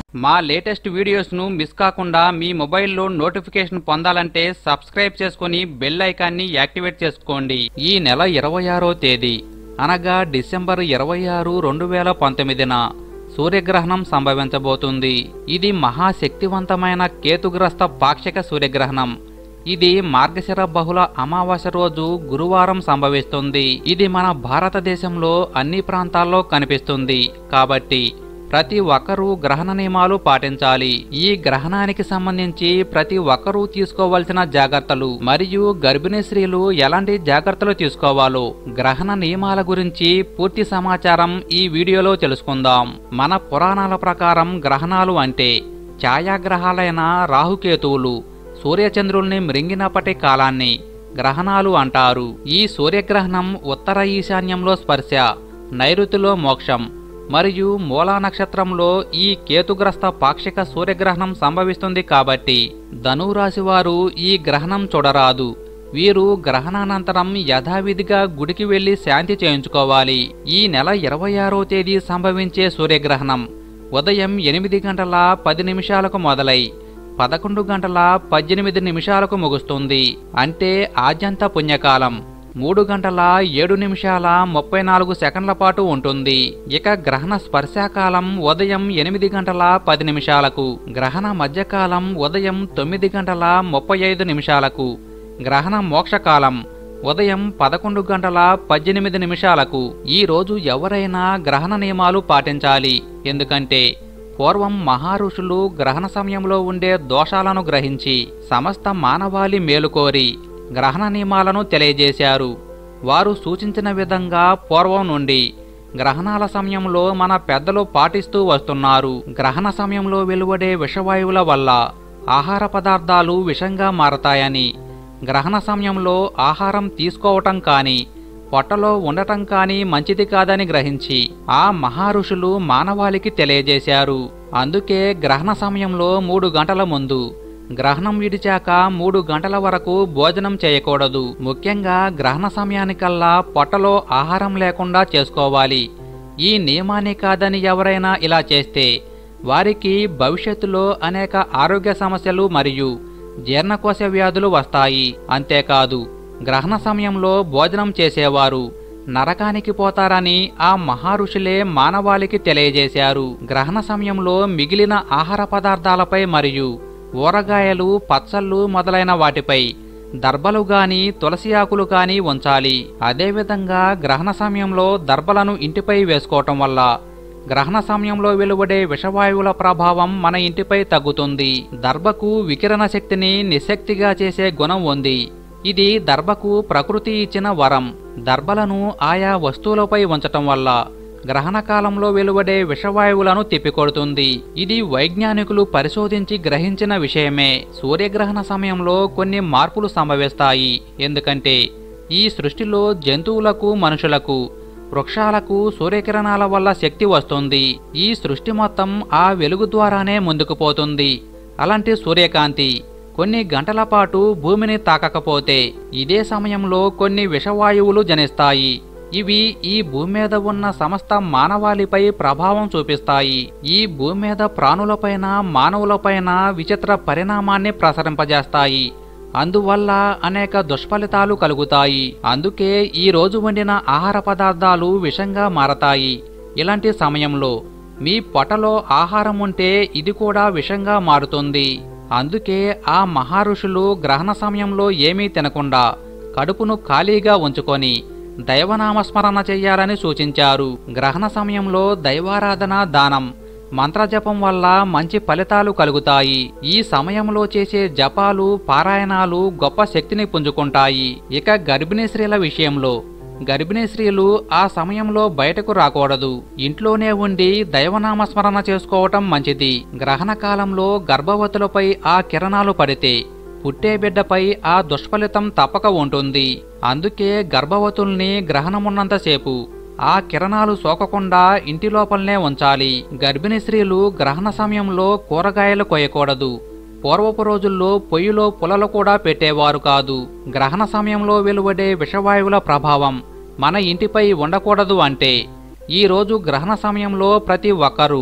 మా latest వీడియోస్ను miss కాకుండా మీ మొబైల్లో నోటిఫికేషన్ పొందాలంటే సబ్స్క్రైబ్ చేసుకుని బెల్ ఐకాన్ని యాక్టివేట్ చేసుకోండి ఈ నెల ఇరవై ఆరో తేదీ అనగా డిసెంబర్ ఇరవై ఆరు రెండు వేల పంతొమ్మిదిన సూర్యగ్రహణం సంభవించబోతుంది ఇది మహాశక్తివంతమైన కేతుగ్రస్త పాక్షిక సూర్యగ్రహణం ఇది మార్గశిర బహుళ అమావాస్య రోజు గురువారం సంభవిస్తుంది ఇది మన భారతదేశంలో అన్ని ప్రాంతాల్లో కనిపిస్తుంది కాబట్టి ప్రతి ఒక్కరూ గ్రహణ నియమాలు పాటించాలి ఈ గ్రహణానికి సంబంధించి ప్రతి ఒక్కరూ తీసుకోవాల్సిన జాగ్రత్తలు మరియు గర్భిణీ స్త్రీలు ఎలాంటి జాగ్రత్తలు తీసుకోవాలో గ్రహణ నియమాల గురించి పూర్తి సమాచారం ఈ వీడియోలో తెలుసుకుందాం మన పురాణాల ప్రకారం గ్రహణాలు అంటే ఛాయాగ్రహాలైన రాహుకేతువులు సూర్యచంద్రుల్ని మృంగినప్పటి కాలాన్ని గ్రహణాలు అంటారు ఈ సూర్యగ్రహణం ఉత్తర ఈశాన్యంలో స్పర్శ నైరుతిలో మోక్షం మరియు మూలా నక్షత్రంలో ఈ కేతుగ్రస్త పాక్షిక సూర్యగ్రహణం సంభవిస్తుంది కాబట్టి ధనురాశి వారు ఈ గ్రహణం చూడరాదు వీరు గ్రహణానంతరం యథావిధిగా గుడికి వెళ్లి శాంతి చేయించుకోవాలి ఈ నెల ఇరవై ఆరో తేదీ సంభవించే సూర్యగ్రహణం ఉదయం ఎనిమిది గంటల పది నిమిషాలకు మొదలై పదకొండు గంటల పద్దెనిమిది నిమిషాలకు ముగుస్తుంది అంటే ఆద్యంత పుణ్యకాలం మూడు గంటల ఏడు నిమిషాల ముప్పై నాలుగు సెకండ్ల పాటు ఉంటుంది ఇక గ్రహణ స్పర్శాకాలం ఉదయం ఎనిమిది గంటల పది నిమిషాలకు గ్రహణ మధ్యకాలం ఉదయం తొమ్మిది గంటల ముప్పై ఐదు నిమిషాలకు గ్రహణ మోక్షకాలం ఉదయం పదకొండు గంటల పద్దెనిమిది నిమిషాలకు ఈ రోజు ఎవరైనా గ్రహణ నియమాలు పాటించాలి ఎందుకంటే పూర్వం మహారుషులు గ్రహణ సమయంలో ఉండే దోషాలను గ్రహించి సమస్త మానవాళి మేలుకోరి గ్రహణ నియమాలను తెలియజేశారు వారు సూచించిన విధంగా పూర్వం నుండి గ్రహణాల సమయంలో మన పెద్దలు పాటిస్తూ వస్తున్నారు గ్రహణ సమయంలో వెలువడే విషవాయువుల వల్ల ఆహార పదార్థాలు విషంగా మారతాయని గ్రహణ సమయంలో ఆహారం తీసుకోవటం కానీ పొట్టలో ఉండటం కానీ మంచిది కాదని గ్రహించి ఆ మహారుషులు మానవాళికి తెలియజేశారు అందుకే గ్రహణ సమయంలో మూడు గంటల ముందు గ్రహణం విడిచాక మూడు గంటల వరకు భోజనం చేయకూడదు ముఖ్యంగా గ్రహణ సమయానికల్లా పొట్టలో ఆహారం లేకుండా చేసుకోవాలి ఈ నియమాన్ని కాదని ఎవరైనా ఇలా చేస్తే వారికి భవిష్యత్తులో అనేక ఆరోగ్య సమస్యలు మరియు జీర్ణకోశ వ్యాధులు వస్తాయి అంతేకాదు గ్రహణ సమయంలో భోజనం చేసేవారు నరకానికి పోతారని ఆ మహారుషులే మానవాళికి తెలియజేశారు గ్రహణ సమయంలో మిగిలిన ఆహార పదార్థాలపై మరియు ఊరగాయలు పచ్చళ్ళు మొదలైన వాటిపై దర్బలు గాని తులసి ఆకులు గాని ఉంచాలి అదేవిధంగా గ్రహణ సమయంలో దర్బలను ఇంటిపై వేసుకోవటం వల్ల గ్రహణ సమయంలో వెలువడే విషవాయువుల ప్రభావం మన ఇంటిపై తగ్గుతుంది దర్భకు వికిరణ శక్తిని నిశక్తిగా చేసే గుణం ఉంది ఇది దర్భకు ప్రకృతి ఇచ్చిన వరం దర్భలను ఆయా వస్తువులపై ఉంచటం వల్ల గ్రహణ కాలంలో వెలువడే విషవాయువులను తిప్పికొడుతుంది ఇది వైజ్ఞానికులు పరిశోధించి గ్రహించిన విషయమే సూర్యగ్రహణ సమయంలో కొన్ని మార్పులు సంభవిస్తాయి ఎందుకంటే ఈ సృష్టిలో జంతువులకు మనుషులకు వృక్షాలకు సూర్యకిరణాల వల్ల శక్తి వస్తుంది ఈ సృష్టి మొత్తం ఆ వెలుగు ద్వారానే ముందుకు పోతుంది అలాంటి సూర్యకాంతి కొన్ని గంటల పాటు భూమిని తాకకపోతే ఇదే సమయంలో కొన్ని విషవాయువులు జనిస్తాయి ఇవి ఈ భూమి మీద ఉన్న సమస్త మానవాళిపై ప్రభావం చూపిస్తాయి ఈ భూమి మీద ప్రాణులపైన మానవులపైన విచిత్ర పరిణామాన్ని ప్రసరింపజేస్తాయి అందువల్ల అనేక దుష్ఫలితాలు కలుగుతాయి అందుకే ఈ రోజు వండిన ఆహార పదార్థాలు విషంగా మారతాయి ఇలాంటి సమయంలో మీ పొటలో ఆహారం ఉంటే ఇది కూడా విషంగా మారుతుంది అందుకే ఆ మహారుషులు గ్రహణ సమయంలో ఏమీ తినకుండా కడుపును ఖాళీగా ఉంచుకొని దైవనామస్మరణ చెయ్యాలని సూచించారు గ్రహణ సమయంలో దైవారాధన దానం మంత్రజపం వల్ల మంచి ఫలితాలు కలుగుతాయి ఈ సమయంలో చేసే జపాలు పారాయణాలు గొప్ప శక్తిని పుంజుకుంటాయి ఇక గర్భిణీ స్త్రీల విషయంలో గర్భిణీ స్త్రీలు ఆ సమయంలో బయటకు రాకూడదు ఇంట్లోనే ఉండి దైవనామస్మరణ చేసుకోవటం మంచిది గ్రహణ కాలంలో గర్భవతులపై ఆ కిరణాలు పడితే పుట్టే బిడ్డపై ఆ దుష్ఫలితం తప్పక ఉంటుంది అందుకే గర్భవతుల్ని గ్రహణమున్నంతసేపు ఆ కిరణాలు సోకకుండా ఇంటి లోపలనే ఉంచాలి గర్భిణీ స్త్రీలు గ్రహణ సమయంలో కూరగాయలు కొయ్యకూడదు పూర్వపు రోజుల్లో పొయ్యిలో పులలు కూడా పెట్టేవారు కాదు గ్రహణ సమయంలో వెలువడే విషవాయువుల ప్రభావం మన ఇంటిపై ఉండకూడదు అంటే ఈ రోజు గ్రహణ సమయంలో ప్రతి ఒక్కరూ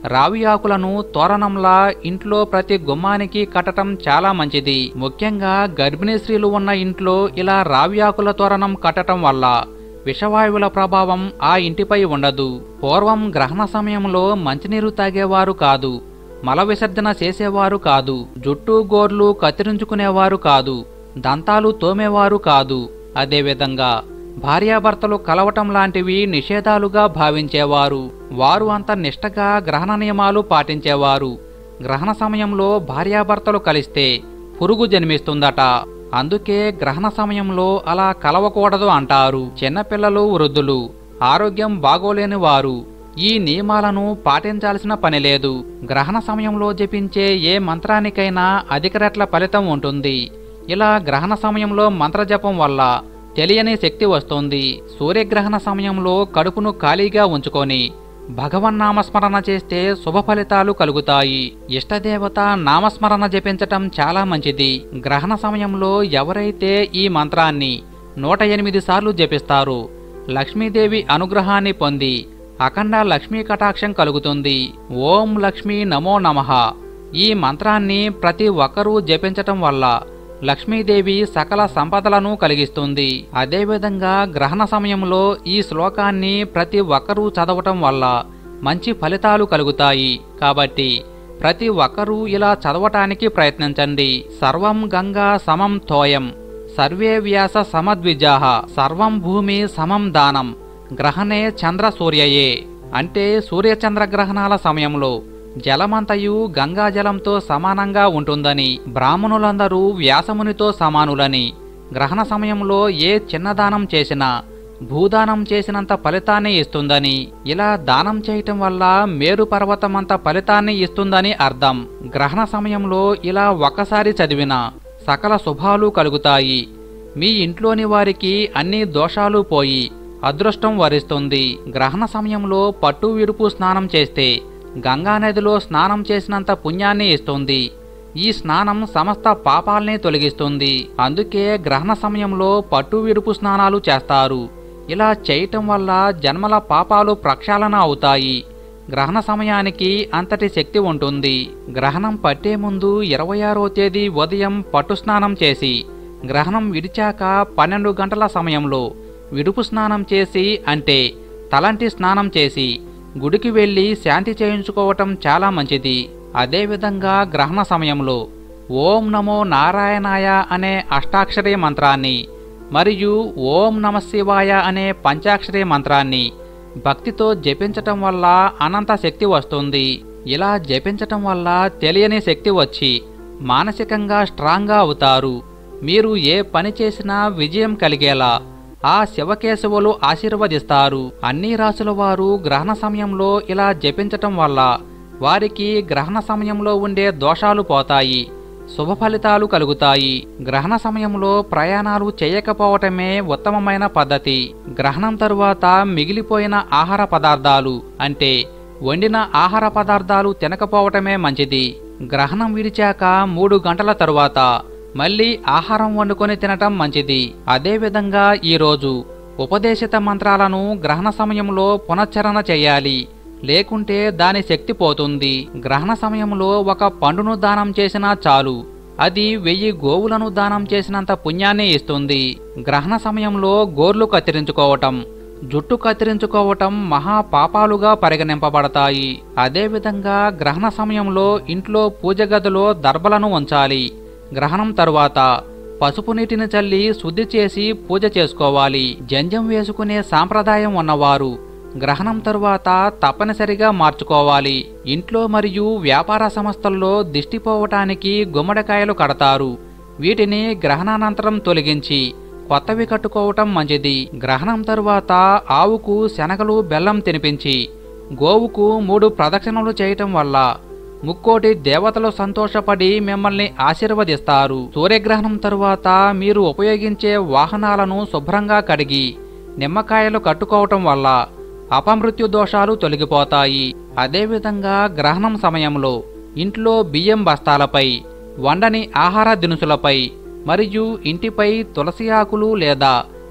రావి ఆకులను తోరణంలా ఇంట్లో ప్రతి గుమ్మానికి కట్టడం చాలా మంచిది ముఖ్యంగా గర్భిణీ స్త్రీలు ఉన్న ఇంట్లో ఇలా రావి ఆకుల తోరణం కట్టడం వల్ల విషవాయువుల ప్రభావం ఆ ఇంటిపై ఉండదు పూర్వం గ్రహణ సమయంలో మంచినీరు తాగేవారు కాదు మల విసర్జన చేసేవారు కాదు జుట్టు గోర్లు కత్తిరించుకునేవారు కాదు దంతాలు తోమేవారు కాదు అదేవిధంగా భార్యాభర్తలు కలవటం లాంటివి నిషేధాలుగా భావించేవారు వారు అంత నిష్టగా గ్రహణ నియమాలు పాటించేవారు గ్రహణ సమయంలో భార్యాభర్తలు కలిస్తే పురుగు జన్మిస్తుందట అందుకే గ్రహణ సమయంలో అలా కలవకూడదు అంటారు చిన్నపిల్లలు వృద్ధులు ఆరోగ్యం బాగోలేని వారు ఈ నియమాలను పాటించాల్సిన పని లేదు గ్రహణ సమయంలో జపించే ఏ మంత్రానికైనా అధిక రెట్ల ఫలితం ఉంటుంది ఇలా గ్రహణ సమయంలో మంత్రజపం వల్ల తెలియని శక్తి వస్తుంది సూర్యగ్రహణ సమయంలో కడుపును ఖాళీగా ఉంచుకొని భగవన్నామస్మరణ చేస్తే శుభ ఫలితాలు కలుగుతాయి ఇష్టదేవత నామస్మరణ జపించటం చాలా మంచిది గ్రహణ సమయంలో ఎవరైతే ఈ మంత్రాన్ని నూట ఎనిమిది సార్లు జపిస్తారో లక్ష్మీదేవి అనుగ్రహాన్ని పొంది అఖండ లక్ష్మీ కటాక్షం కలుగుతుంది ఓం లక్ష్మీ నమో నమః ఈ మంత్రాన్ని ప్రతి ఒక్కరూ జపించటం వల్ల లక్ష్మీదేవి సకల సంపదలను కలిగిస్తుంది అదేవిధంగా గ్రహణ సమయంలో ఈ శ్లోకాన్ని ప్రతి ఒక్కరూ చదవటం వల్ల మంచి ఫలితాలు కలుగుతాయి కాబట్టి ప్రతి ఒక్కరూ ఇలా చదవటానికి ప్రయత్నించండి సర్వం గంగా సమం తోయం సర్వే వ్యాస సమద్విజాహ సర్వం భూమి సమం దానం గ్రహణే చంద్ర సూర్యయే అంటే సూర్యచంద్ర గ్రహణాల సమయంలో జలమంతయు గంగా జలంతో సమానంగా ఉంటుందని బ్రాహ్మణులందరూ వ్యాసమునితో సమానులని గ్రహణ సమయంలో ఏ చిన్న దానం చేసినా భూదానం చేసినంత ఫలితాన్ని ఇస్తుందని ఇలా దానం చేయటం వల్ల మేరు పర్వతమంత ఫలితాన్ని ఇస్తుందని అర్థం గ్రహణ సమయంలో ఇలా ఒక్కసారి చదివిన సకల శుభాలు కలుగుతాయి మీ ఇంట్లోని వారికి అన్ని దోషాలు పోయి అదృష్టం వరిస్తుంది గ్రహణ సమయంలో పట్టు విరుపు స్నానం చేస్తే గంగా నదిలో స్నానం చేసినంత పుణ్యాన్ని ఇస్తుంది ఈ స్నానం సమస్త పాపాల్ని తొలగిస్తుంది అందుకే గ్రహణ సమయంలో పట్టు విరుపు స్నానాలు చేస్తారు ఇలా చేయటం వల్ల జన్మల పాపాలు ప్రక్షాళన అవుతాయి గ్రహణ సమయానికి అంతటి శక్తి ఉంటుంది గ్రహణం పట్టే ముందు ఇరవై ఆరో తేదీ ఉదయం పట్టు స్నానం చేసి గ్రహణం విడిచాక పన్నెండు గంటల సమయంలో విడుపు స్నానం చేసి అంటే తలంటి స్నానం చేసి గుడికి వెళ్ళి శాంతి చేయించుకోవటం చాలా మంచిది అదేవిధంగా గ్రహణ సమయంలో ఓం నమో నారాయణాయ అనే అష్టాక్షరీ మంత్రాన్ని మరియు ఓం నమ శివాయ అనే పంచాక్షరీ మంత్రాన్ని భక్తితో జపించటం వల్ల అనంత శక్తి వస్తుంది ఇలా జపించటం వల్ల తెలియని శక్తి వచ్చి మానసికంగా స్ట్రాంగ్గా అవుతారు మీరు ఏ పని చేసినా విజయం కలిగేలా ఆ శివకేశవులు ఆశీర్వదిస్తారు అన్ని రాసుల వారు గ్రహణ సమయంలో ఇలా జపించటం వల్ల వారికి గ్రహణ సమయంలో ఉండే దోషాలు పోతాయి శుభ ఫలితాలు కలుగుతాయి గ్రహణ సమయంలో ప్రయాణాలు చేయకపోవటమే ఉత్తమమైన పద్ధతి గ్రహణం తరువాత మిగిలిపోయిన ఆహార పదార్థాలు అంటే వండిన ఆహార పదార్థాలు తినకపోవటమే మంచిది గ్రహణం విడిచాక మూడు గంటల తరువాత మళ్ళీ ఆహారం వండుకొని తినటం మంచిది అదేవిధంగా ఈరోజు ఉపదేశిత మంత్రాలను గ్రహణ సమయంలో పునశ్చరణ చేయాలి లేకుంటే దాని శక్తి పోతుంది గ్రహణ సమయంలో ఒక పండును దానం చేసినా చాలు అది వెయ్యి గోవులను దానం చేసినంత పుణ్యాన్ని ఇస్తుంది గ్రహణ సమయంలో గోర్లు కత్తిరించుకోవటం జుట్టు కత్తిరించుకోవటం మహా పాపాలుగా పరిగణింపబడతాయి అదేవిధంగా గ్రహణ సమయంలో ఇంట్లో పూజ గదిలో దర్బలను ఉంచాలి గ్రహణం తరువాత పసుపు నీటిని చల్లి శుద్ధి చేసి పూజ చేసుకోవాలి జంజం వేసుకునే సాంప్రదాయం ఉన్నవారు గ్రహణం తరువాత తప్పనిసరిగా మార్చుకోవాలి ఇంట్లో మరియు వ్యాపార సంస్థల్లో దిష్టి పోవటానికి గుమ్మడికాయలు కడతారు వీటిని గ్రహణానంతరం తొలగించి కొత్తవి కట్టుకోవటం మంచిది గ్రహణం తరువాత ఆవుకు శనగలు బెల్లం తినిపించి గోవుకు మూడు ప్రదక్షిణలు చేయటం వల్ల ముక్కోటి దేవతలు సంతోషపడి మిమ్మల్ని ఆశీర్వదిస్తారు సూర్యగ్రహణం తరువాత మీరు ఉపయోగించే వాహనాలను శుభ్రంగా కడిగి నిమ్మకాయలు కట్టుకోవటం వల్ల అపమృత్యు దోషాలు తొలగిపోతాయి అదేవిధంగా గ్రహణం సమయంలో ఇంట్లో బియ్యం బస్తాలపై వండని ఆహార దినుసులపై మరియు ఇంటిపై తులసి ఆకులు లేదా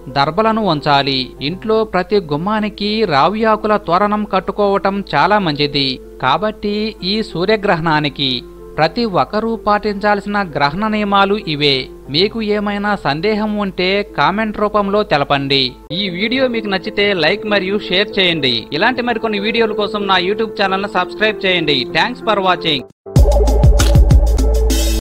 దర్బలను ఉంచాలి ఇంట్లో ప్రతి గుమ్మానికి రావి ఆకుల తోరణం కట్టుకోవటం చాలా మంచిది కాబట్టి ఈ సూర్యగ్రహణానికి ప్రతి ఒక్కరూ పాటించాల్సిన గ్రహణ నియమాలు ఇవే మీకు ఏమైనా సందేహం ఉంటే కామెంట్ రూపంలో తెలపండి ఈ వీడియో మీకు నచ్చితే లైక్ మరియు షేర్ చేయండి ఇలాంటి మరికొన్ని వీడియోల కోసం నా యూట్యూబ్ ఛానల్ సబ్స్క్రైబ్ చేయండి థ్యాంక్స్ ఫర్ వాచింగ్